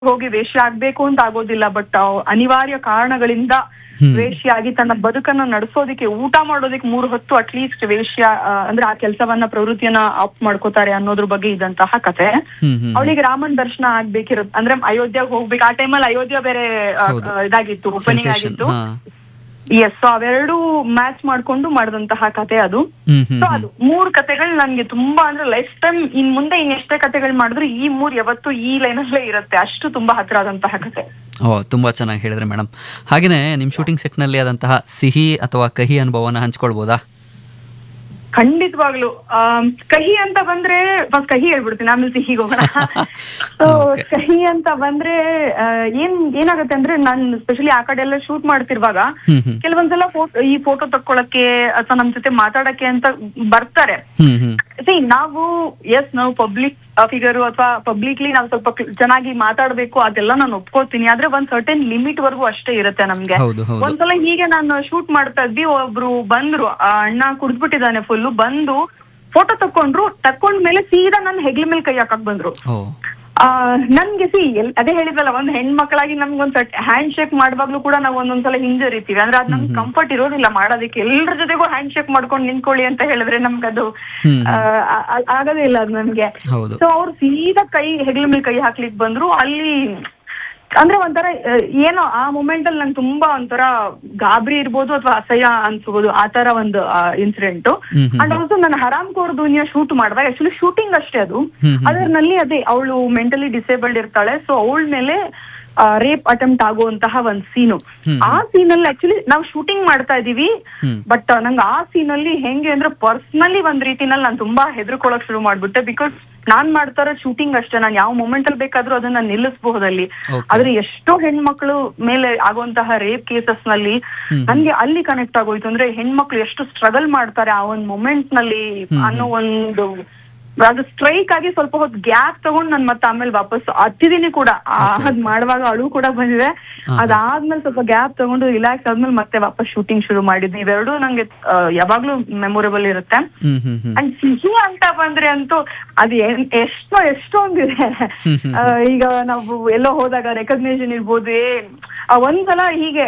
ಹೋಗಿ ವೇಶ್ಯ ಆಗ್ಬೇಕು ಅಂತ ಆಗೋದಿಲ್ಲ ಬಟ್ ಅನಿವಾರ್ಯ ಕಾರಣಗಳಿಂದ ಹ್ಮ್. ವೇಶ್ಯಾಗಿ ತನ್ನ ಬದುಕನ್ನ ನಡೆಸೋದಕ್ಕೆ ಊಟ ಮಾಡೋದಕ್ಕೆ ಮೂರು ಹೊತ್ತು ಅಟ್ಲೀಸ್ಟ್ ವೇಶ್ಯ ಆ, ಅಂದ್ರೆ ಆ ಕೆಲಸವನ್ನ ಪ್ರವೃತ್ತಿಯನ್ನ ಆಫ್ ಮಾಡ್ಕೋತಾರೆ ಅನ್ನೋದ್ರ ಬಗ್ಗೆ ಇದಂತಹ ಕತೆ ಹ್ಮ್ ಹ್ಮ್ ಅವಳಿಗೆ ರಾಮನ್ ದರ್ಶನ ಆಗ್ಬೇಕಿರುತ್ತೆ ಅಂದ್ರೆ ಅಯೋಧ್ಯೆಗೆ ಹೋಗ್ಬೇಕು ಆ ಟೈಮಲ್ಲಿ ಅಯೋಧ್ಯ ಬೇರೆ ಆ, ಹೌದು. ಆ, ಇದಾಗಿತ್ತು ಓಪನಿಂಗ್ ಸೆನ್ಸೇಷನ್ ಆಗಿತ್ತು ಹಾ ಎಸ್ ಸೊ ಅವೆರಡು ಮ್ಯಾಚ್ ಮಾಡ್ಕೊಂಡು ಮಾಡಿದಂತಹ ಕತೆ ಅದು ಹ್ಮ್ ಹ್ಮ್ ಸೊ ಅದು ಮೂರ್ ಕತೆಗಳು ನನ್ಗೆ ತುಂಬಾ ಅಂದ್ರೆ ಲೈಫ್ ಟೈಮ್ ಇನ್ ಮುಂದೆ ಇನ್ ಎಷ್ಟೇ ಕತೆಗಳು ಮಾಡಿದ್ರು ಈ ಮೂರ್ ಯಾವತ್ತು ಈ ಲೈನಲ್ಲೇ ಇರುತ್ತೆ ಅಷ್ಟು ತುಂಬಾ ಹತ್ರ ಆದಂತಹ ಕತೆ ಓ ತುಂಬಾ ಚೆನ್ನಾಗಿ ಹೇಳಿದ್ರೆ ಮೇಡಮ್ ಹಾಗೇನೆ ನಿಮ್ಮ ಶೂಟಿಂಗ್ ಸೆಟ್ನಲ್ಲಿ ಆದಂತಹ ಸಿಹಿ ಅಥವಾ ಕಹಿ ಅನುಭವನ ಹಂಚ್ಕೊಳ್ಬೋದಾ ಖಂಡಿತವಾಗ್ಲು ಆಮ್, ಕಹಿ ಅಂತ ಬಂದ್ರೆ ಫಸ್ಟ್ ಕಹಿ ಹೇಳ್ಬಿಡ್ತೀನಿ ಆಮೇಲೆ ಸಿಹಿಗೆ ಹೋಗೋಣ ಸೊ Okay. ಕಹಿ ಅಂತ ಬಂದ್ರೆ ಆ, ಏನ್ ಏನಾಗುತ್ತೆ ಅಂದ್ರೆ ನಾನ್ ಸ್ಪೆಷಲಿ ಆ ಕಡೆ ಎಲ್ಲ ಶೂಟ್ ಮಾಡ್ತಿರುವಾಗ ಹ್ಮ್ ಹ್ಮ್ ಕೆಲವೊಂದ್ಸಲ ಫೋಟೋ ಈ ಫೋಟೋ ತಕ್ಕೊಳಕ್ಕೆ ಅಥವಾ ನಮ್ ಜೊತೆ ಮಾತಾಡಕ್ಕೆ ಅಂತ ಬರ್ತಾರೆ ಹ್ಮ್ ಹ್ಮ್ See, ನಾವು ಎಸ್ ನಾವು ಪಬ್ಲಿಕ್ ಫಿಗರ್ ಅಥವಾ ಪಬ್ಲಿಕ್ಲಿ ನಾವು ಸ್ವಲ್ಪ cl- ಚೆನ್ನಾಗಿ ಮಾತಾಡ್ಬೇಕು ಅದೆಲ್ಲ ನಾನು ಒಪ್ಕೋತೀನಿ ಆದ್ರೆ ಒಂದ್ ಸರ್ಟೆನ್ ಲಿಮಿಟ್ ವರ್ಗೂ ಅಷ್ಟೇ ಇರುತ್ತೆ ನಮ್ಗೆ ಹೌದು ಹೌದು ಒಂದ್ಸಲ ಹೀಗೆ ನಾನು ಶೂಟ್ ಮಾಡ್ತಾ ಇದ್ವಿ ಒಬ್ರು ಬಂದ್ರು ಆ ಅಣ್ಣ ಕುಡ್ದ್ಬಿಟ್ಟಿದ್ದಾನೆ ಫುಲ್ ಬಂದು ಫೋಟೋ ತಕೊಂಡ್ರು ತಕೊಂಡ್ಮೇಲೆ ಸೀದಾ ನನ್ ಹೆಗ್ಲ ಮೇಲೆ ಕೈ ಹಾಕಕ್ ಬಂದ್ರು ಓ ಆ ನನ್ಗೆ ಸಿ ಅದೇ ಹೇಳಿದ್ವಲ್ಲ ಒಂದ್ ಹೆಣ್ಮಕ್ಳಾಗಿ ನಮ್ಗೊಂದ್ ಹ್ಯಾಂಡ್ ಶೇಕ್ ಮಾಡುವಾಗ್ಲೂ ಕೂಡ ನಾವು ಒಂದೊಂದ್ಸಲ ಹಿಂಜರಿತೀವಿ ಅಂದ್ರೆ ಅದ್ ನಮ್ಗೆ ಕಂಫರ್ಟ್ ಇರೋದಿಲ್ಲ ಮಾಡೋದಕ್ಕೆ ಎಲ್ಲರ ಜೊತೆಗೂ ಹ್ಯಾಂಡ್ ಶೇಕ್ ಮಾಡ್ಕೊಂಡು ನಿಂತ್ಕೊಳ್ಳಿ ಅಂತ ಹೇಳಿದ್ರೆ ನಮ್ಗೆ ಅದು ಹ್ಮ್ ಆ, ಆ- ಆ- ಆಗೋದೇ ಇಲ್ಲ ಅದು ನಮ್ಗೆ ಹೌದು ಸೊ ಅವ್ರು ಸೀದಾ ಕೈ ಹೆಗಲ ಮೇಲೆ ಕೈ ಹಾಕ್ಲಿಕ್ ಬಂದ್ರು ಅಲ್ಲಿ ಅಂದ್ರೆ ಒಂಥರ ಆ, ಏನೋ ಆ ಮೂಮೆಂಟ್ ಅಲ್ಲಿ ನಂಗೆ ತುಂಬಾ ಒಂಥರ ಗಾಬರಿ ಇರ್ಬೋದು ಅಥವಾ ಅಸಹ್ಯ ಅನ್ಸ್ಬೋದು ಆ ತರ ಒಂದು ಇನ್ಸಿಡೆಂಟ್ ಹ್ಮ್ ಹ್ಮ್ ಅಂಡ್ ಆಲ್ಸೋ ನಾನು ಹರಾಮ್ ಕೋರ್ ದುನಿಯಾ ಶೂಟ್ ಮಾಡಿದಾಗ ಆಕ್ಚುಲಿ ಶೂಟಿಂಗ್ ಅಷ್ಟೇ ಅದು ಹ್ಮ್ ಹ್ಮ್ ಅದರಲ್ಲಿ ಅದೇ ಅವಳು ಮೆಂಟಲಿ ಡಿಸೇಬಲ್ಡ್ ಇರ್ತಾಳೆ ಸೊ ಅವಳ ಮೇಲೆ ರೇಪ್ ಅಟೆಂಪ್ಟ್ ಆಗುವಂತಹ ಒಂದ್ ಸೀನು ಹ್ಮ್. ಆ ಸೀನ್ ಅಲ್ಲಿ ಆಕ್ಚುಲಿ ನಾವು ಶೂಟಿಂಗ್ ಮಾಡ್ತಾ ಇದೀವಿ ಹ್ಮ್ ಬಟ್ ನಂಗೆ ಆ ಸೀನ್ ಅಲ್ಲಿ ಹೆಂಗೆ ಅಂದ್ರೆ ಪರ್ಸನಲಿ ಒಂದ್ ರೀತಿನಲ್ಲಿ ನಾನು ತುಂಬಾ ಹೆದರ್ಕೊಳಕ್ ಶುರು ಮಾಡ್ಬಿಟ್ಟೆ ಬಿಕಾಸ್ ನಾನ್ ಮಾಡ್ತಾ ಇರೋ ಶೂಟಿಂಗ್ ಅಷ್ಟೇ ನಾನು ಯಾವ ಮೂಮೆಂಟ್ ಅಲ್ಲಿ ಬೇಕಾದ್ರೂ ಅದನ್ನ ನಿಲ್ಲಿಸಬಹುದಲ್ಲಿ Okay. ಆದ್ರೆ ಎಷ್ಟೋ ಹೆಣ್ಮಕ್ಳು ಮೇಲೆ ಆಗುವಂತಹ ರೇಪ್ ಕೇಸಸ್ ನಲ್ಲಿ ಹ್ಮ್. ನನ್ಗೆ ಅಲ್ಲಿ ಕನೆಕ್ಟ್ ಆಗೋಯ್ತು ಅಂದ್ರೆ ಹೆಣ್ಮಕ್ಳು ಎಷ್ಟು ಸ್ಟ್ರಗಲ್ ಮಾಡ್ತಾರೆ ಆ ಒಂದ್ ಮೊಮೆಂಟ್ ನಲ್ಲಿ ಹ್ಮ್. ಅನ್ನೋ ಒಂದು ಅದು ಸ್ಟ್ರೈಕ್ ಆಗಿ ಸ್ವಲ್ಪ ಹೊತ್ತು ಗ್ಯಾಪ್ ತಗೊಂಡ್ ನನ್ ಮತ್ತೆ ಆಮೇಲೆ ವಾಪಸ್ ಹತ್ತಿದೀನಿ ಕೂಡ ಆ- Okay, ಅದ್ ಮಾಡುವಾಗ ಅಳು ಕೂಡ ಬಂದಿದೆ ಹಾ, ಹಾ. ಅದಾದ್ಮೇಲೆ ಸ್ವಲ್ಪ ಗ್ಯಾಪ್ ತಗೊಂಡು ರಿಲ್ಯಾಕ್ಸ್ ಆದ್ಮೇಲೆ ಮತ್ತೆ ವಾಪಸ್ ಶೂಟಿಂಗ್ ಶುರು ಮಾಡಿದ್ವಿ ಇವೆರಡು ನಂಗೆ ಆ, ಯಾವಾಗ್ಲೂ ಮೆಮೊರೇಬಲ್ ಇರುತ್ತೆ ಹ್ಮ್ ಹ್ಮ್ ಹ್ಮ್ ಅಂಡ್ ಸಿಹಿ ಅಂತ ಬಂದ್ರೆ ಅಂತೂ ಅದು ಎನ್- ಎಷ್ಟೋ ಎಷ್ಟೊಂದಿದೆ ಹ್ಮ್ ಹ್ಮ್ ಆ, ಈಗ ನಾವು ಎಲ್ಲೋ ಹೋದಾಗ ರೆಕಗ್ನೇಷನ್ ಇರ್ಬೋದು ಏ ಆ, ಒಂದ್ಸಲ ಹೀಗೆ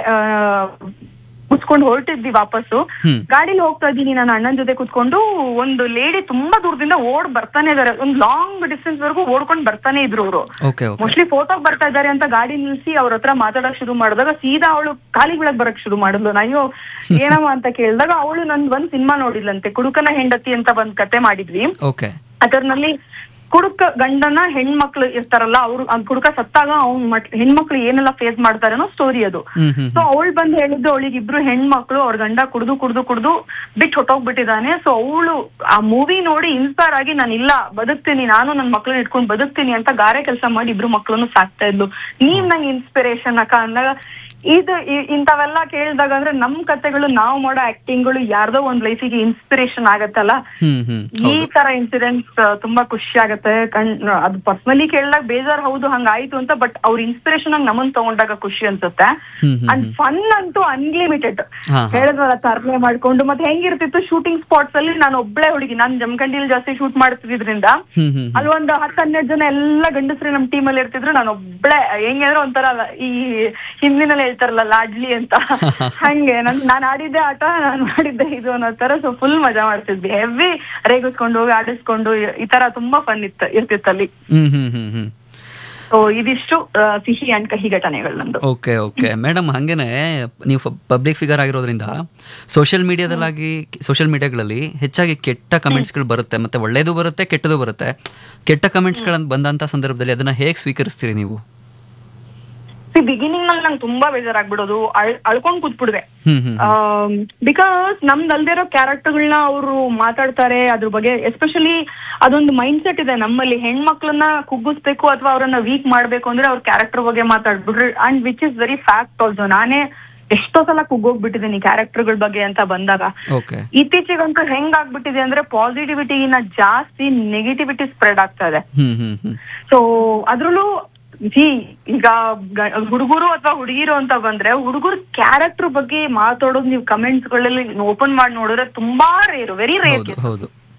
ಕುತ್ಕೊಂಡು ಹೊರಟಿದ್ವಿ ವಾಪಸ್ಸು ಹ್ಮ್ ಗಾಡಿಲಿ ಹೋಗ್ತಾ ಇದ್ದೀನಿ ನನ್ನ ಅಣ್ಣನ ಜೊತೆ ಕುತ್ಕೊಂಡು ಒಂದು ಲೇಡಿ ತುಂಬಾ ದೂರದಿಂದ ಓಡ್ ಬರ್ತಾನೆ ಇದಾರೆ ಒಂದು ಲಾಂಗ್ ಡಿಸ್ಟೆನ್ಸ್ ವರೆಗೂ ಓಡ್ಕೊಂಡು ಬರ್ತಾನೆ ಇದ್ರು ಅವರು ಓಕೆ ಓಕೆ ಮೋಸ್ಟ್ಲಿ ಫೋಟೋಗ್ ಬರ್ತಾ ಇದ್ದಾರೆ ಅಂತ ಗಾಡಿ ನಿಲ್ಸಿ ಅವ್ರ ಹತ್ರ ಮಾತಾಡಕ್ ಶುರು ಮಾಡಿದಾಗ ಸೀದಾ ಅವಳು ಕಾಲಿಗೆ ಬೀಳಕ್ ಬರಕ್ ಶುರು ಮಾಡಿದ್ಲು ನಾನು ಅಯ್ಯೋ ಏನಮ್ಮ ಅಂತ ಕೇಳಿದಾಗ ಅವಳು ನನ್ ಒಂದ್ ಸಿನಿಮಾ ನೋಡಿದ್ಲಂತೆ ಕುಡುಕನ ಹೆಂಡತಿ ಅಂತ ಒಂದ್ ಕತೆ ಮಾಡಿದ್ವಿ ಓಕೆ ಅದರಲ್ಲಿ ಕುಡುಕ ಗಂಡನ ಹೆಣ್ಮಕ್ಳು ಇರ್ತಾರಲ್ಲ ಅವ್ರು ಆ ಕುಡುಕ ಸತ್ತಾಗ ಅವ್ನ್ ಮಟ್ ಹೆಣ್ಮಕ್ಳು ಏನೆಲ್ಲ ಫೇಸ್ ಮಾಡ್ತಾರೆ ಅನ್ನೋ ಸ್ಟೋರಿ ಅದು ಹ್ಮ್ ಹ್ಮ್ ಸೊ ಅವಳು ಬಂದ್ ಹೇಳಿದ್ದು ಅವಳಿಗೆ ಇಬ್ರು ಹೆಣ್ಮಕ್ಳು ಅವ್ರ ಗಂಡ ಕುಡ್ದು ಕುಡ್ದು ಕುಡ್ದು ಬಿಟ್ಟು ಹೊಟ್ಟೋಗ್ಬಿಟ್ಟಿದ್ದಾನೆ ಸೊ ಅವಳು ಆ ಮೂವಿ ನೋಡಿ ಇನ್ಸ್ಪೈರ್ ಆಗಿ ನಾನು ಇಲ್ಲ ಬದುಕ್ತೀನಿ ನಾನು ನನ್ನ ಮಕ್ಳನ್ನ ಇಟ್ಕೊಂಡು ಬದುಕ್ತೀನಿ ಅಂತ ಗಾರೆ ಕೆಲಸ ಮಾಡಿ ಇಬ್ರು ಮಕ್ಳನ್ನು ಸಾಕ್ತಾ ಇದ್ಲು ನೀವ್ ನಂಗೆ ಇನ್ಸ್ಪಿರೇಷನ್ ಅಕ್ಕ ಅಂದಾಗ ಇದು ಇ- ಇಂಥವೆಲ್ಲ ಕೇಳಿದಾಗ ಅಂದ್ರೆ ನಮ್ ಕತೆಗಳು ನಾವು ಮಾಡೋ ಆಕ್ಟಿಂಗ್ಗಳು ಯಾರ್ದೋ ಒಂದ್ ಲೈಫಿಗೆ ಇನ್ಸ್ಪಿರೇಷನ್ ಆಗತ್ತಲ್ಲ ಹ್ಮ್ ಹ್ಮ್ ಈ ತರ ಇನ್ಸಿಡೆಂಟ್ಸ್ ತುಂಬಾ ಖುಷಿ ಆಗತ್ತೆ ಕಣ್ ಅದು ಪರ್ಸನಲಿ ಕೇಳಿದಾಗ ಬೇಜಾರ್ ಹೌದು ಹಂಗಾಯ್ತು ಅಂತ ಬಟ್ ಅವ್ರ ಇನ್ಸ್ಪಿರೇಷನ್ ಆಗಿ ನಮ್ಮನ್ ತಗೊಂಡಾಗ ಖುಷಿ ಅನ್ಸುತ್ತೆ ಹ್ಮ್ ಹ್ಮ್ ಅಂಡ್ ಫನ್ ಅಂತೂ ಅನ್ಲಿಮಿಟೆಡ್ ಹಾ ಹಾ ಹೇಳಿದ್ವಲ್ಲ ತರ್ಲೆ ಮಾಡ್ಕೊಂಡು ಮತ್ತೆ ಹೆಂಗಿರ್ತಿತ್ತು ಶೂಟಿಂಗ್ ಸ್ಪಾಟ್ಸ್ ಅಲ್ಲಿ ನಾನು ಒಬ್ಳೆ ಹುಡುಗಿ ನಾನು ಜಮಖಂಡಿಲಿ ಜಾಸ್ತಿ ಶೂಟ್ ಮಾಡ್ತಿದ್ರಿಂದ ಹ್ಮ್ ಹ್ಮ್ ಅಲ್ಲಿ ಒಂದು ಹತ್ತು ಹನ್ನೆರಡು ಜನ ಎಲ್ಲ ಗಂಡಸ್ರು ನಮ್ ಟೀಮ್ ಅಲ್ಲಿ ಇರ್ತಿದ್ರು ನಾನು ಒಬ್ಳೆ ಹೆಂಗಂದ್ರೆ ಒಂಥರ ಈ ಹಿಂದಿನಲ್ಲಿ ಹೇಳ್ತಾರಲ್ಲ ಲಾಡ್ಲಿ ಅಂತ ಹಂಗೆ ನನ್ ನಾನ್ ಆಡಿದ್ದೆ ಆಟ ನಾನ್ ಮಾಡಿದ್ದೆ ಇದು ಅನ್ನೋ ತರ ಸೊ ಫುಲ್ ಮಜಾ ಮಾಡ್ತಿದ್ವಿ ಹೆವಿ ರೇಗಿಸ್ಕೊಂಡು ಹೋಗಿ ಆಡಿಸ್ಕೊಂಡು ಈ ತರ ತುಂಬಾ ಫನ್ ಇತ್ತು ಇರ್ತಿತ್ತಲ್ಲಿ ಹ್ಮ್ ಹ್ಮ್ ಹ್ಮ್ ಹ್ಮ್ ಸೊ ಇದಿಷ್ಟು ಆ, ಸಿಹಿ ಅಂಡ್ ಕಹಿ ಘಟನೆಗಳು ನಂದು ಓಕೆ ಓಕೆ ಮೇಡಮ್ ಹಾಗೇನೆ ನೀವು ಪಬ್ಲಿಕ್ ಫಿಗರ್ ಆಗಿರೋದ್ರಿಂದ ಸೋಷಿಯಲ್ ಮೀಡಿಯಾದಲ್ಲಾಗಿ ಸೋಷಿಯಲ್ ಮೀಡಿಯಾಗಳಲ್ಲಿ ಹೆಚ್ಚಾಗಿ ಕೆಟ್ಟ ಕಮೆಂಟ್ಸ್ಗಳು ಬರುತ್ತೆ ಮತ್ತೆ ಒಳ್ಳೇದು ಬರುತ್ತೆ ಕೆಟ್ಟದು ಬರುತ್ತೆ ಕೆಟ್ಟ ಕಮೆಂಟ್ಸ್ಗಳು ಬಂದಂತ ಸಂದರ್ಭದಲ್ಲಿ ಅದನ್ನ ಹೇಗೆ ಸ್ವೀಕರಿಸ್ತೀರಿ ನೀವು ಬಿಗಿನಿಂಗ್ ನಲ್ಲಿ ನಂಗೆ ತುಂಬಾ ಬೇಜಾರಾಗ್ಬಿಡೋದು ಅಳ್ ಅಳ್ಕೊಂಡ್ ಕೂತ್ಬಿಡ್ದೆ ಹ್ಮ್ ಹ್ಮ್ ಬಿಕಾಸ್ ನಮ್ದು ಅಲ್ದಿರೋ ಕ್ಯಾರೆಕ್ಟರ್ಗಳನ್ನ ಅವರು ಮಾತಾಡ್ತಾರೆ ಅದ್ರ ಬಗ್ಗೆ ಎಸ್ಪೆಷಲಿ ಅದೊಂದು ಮೈಂಡ್ ಸೆಟ್ ಇದೆ ನಮ್ಮಲ್ಲಿ ಹೆಣ್ಮಕ್ಳನ್ನ ಕುಗ್ಗಿಸ್ಬೇಕು ಅಥವಾ ಅವ್ರನ್ನ ವೀಕ್ ಮಾಡ್ಬೇಕು ಅಂದ್ರೆ ಅವ್ರ ಕ್ಯಾರೆಕ್ಟರ್ ಬಗ್ಗೆ ಮಾತಾಡ್ಬಿಡ್ರಿ and which is very fact also ನಾನೇ ಎಷ್ಟೋ ಸಲ ಕುಗ್ಗೋಗ್ಬಿಟ್ಟಿದ್ದೀನಿ ಕ್ಯಾರೆಕ್ಟರ್ಗಳ ಬಗ್ಗೆ ಅಂತ ಬಂದಾಗ ಓಕೆ ಇತ್ತೀಚೆಗಂತೂ ಹೆಂಗಾಗ್ಬಿಟ್ಟಿದೆ ಅಂದ್ರೆ ಪಾಸಿಟಿವಿಟಿಗಿನ್ನ ಜಾಸ್ತಿ ನೆಗೆಟಿವಿಟಿ ಸ್ಪ್ರೆಡ್ ಆಗ್ತಾ ಇದೆ ಹ್ಮ್ ಹ್ಮ್ ಹ್ಮ್ ಸೊ ಅದ್ರಲ್ಲೂ ಜಿ ಈಗ ಹುಡುಗರು ಅಥವಾ ಹುಡುಗಿರು ಅಂತ ಬಂದ್ರೆ ಹುಡುಗರ ಕ್ಯಾರೆಕ್ಟರ್ ಬಗ್ಗೆ ಮಾತಾಡೋದು ನೀವು ಕಮೆಂಟ್ಸ್ ಗಳಲ್ಲಿ ಓಪನ್ ಮಾಡಿ ನೋಡಿದ್ರೆ ತುಂಬಾ ರೇರು ವೆರಿ ರೇರ್ ಹೌದು ಹೌದು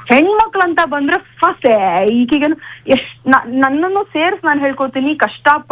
ಹೆಣ್ಮಕ್ಳು ಅಂತ ಬಂದ್ರೆ ಫಸ್ಟ್ ಈಗೀಗ ಎಷ್ಟ್ ನ- ನನ್ನನ್ನು ಸೇರ್ಸ್ ನಾನು ಹೇಳ್ಕೊತೀನಿ ಕಷ್ಟ